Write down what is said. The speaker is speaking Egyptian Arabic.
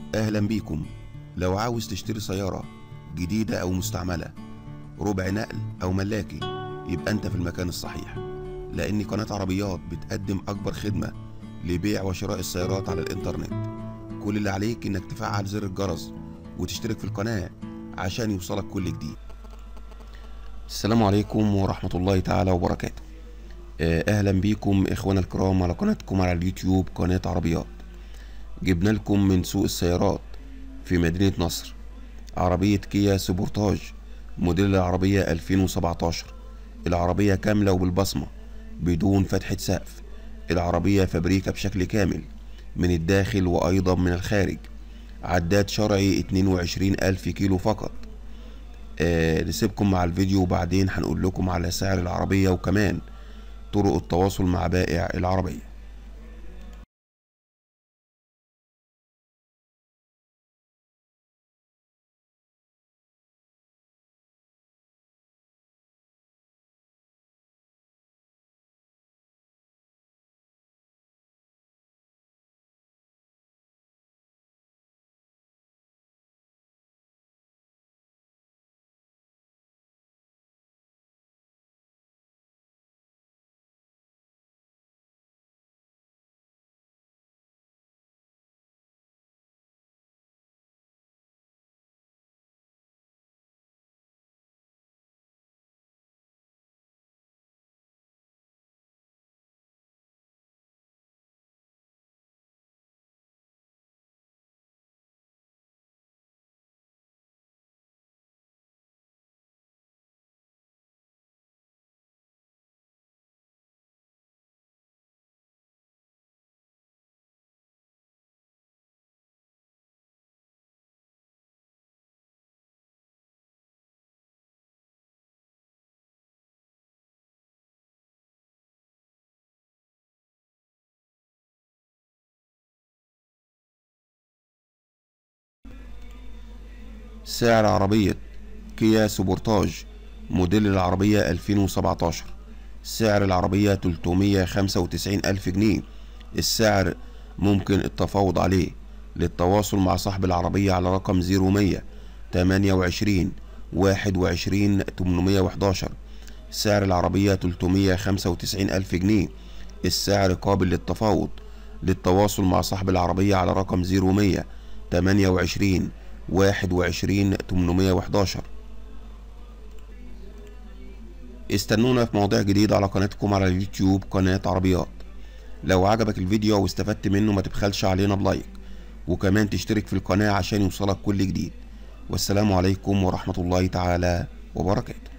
أهلا بيكم لو عاوز تشتري سيارة جديدة أو مستعملة ربع نقل أو ملاكي يبقى أنت في المكان الصحيح لأن قناة عربيات بتقدم أكبر خدمة لبيع وشراء السيارات على الإنترنت كل اللي عليك إنك تفعل زر الجرس وتشترك في القناة عشان يوصلك كل جديد السلام عليكم ورحمة الله تعالى وبركاته آه، أهلا بيكم إخوانا الكرام على قناتكم على اليوتيوب قناة عربيات جبنا لكم من سوق السيارات في مدينة نصر عربية كيا سبورتاج موديل العربية 2017 العربية كاملة وبالبصمة بدون فتحة سقف العربية فابريكا بشكل كامل من الداخل وأيضا من الخارج عداد شرعي 22 ألف كيلو فقط آه نسيبكم مع الفيديو وبعدين هنقول لكم على سعر العربية وكمان طرق التواصل مع بائع العربية سعر عربية كيا سبورتاج موديل العربية 2017 سعر العربية 395 ألف جنيه السعر ممكن التفاوض عليه للتواصل مع صاحب العربية على رقم 0100 28 21 811 سعر العربية 395 ألف جنيه السعر قابل للتفاوض للتواصل مع صاحب العربية على رقم 0100 28 21 811 استنونا في مواضيع جديدة على قناتكم على اليوتيوب قناة عربيات لو عجبك الفيديو واستفدت منه ما تبخلش علينا بلايك وكمان تشترك في القناة عشان يوصلك كل جديد والسلام عليكم ورحمة الله تعالى وبركاته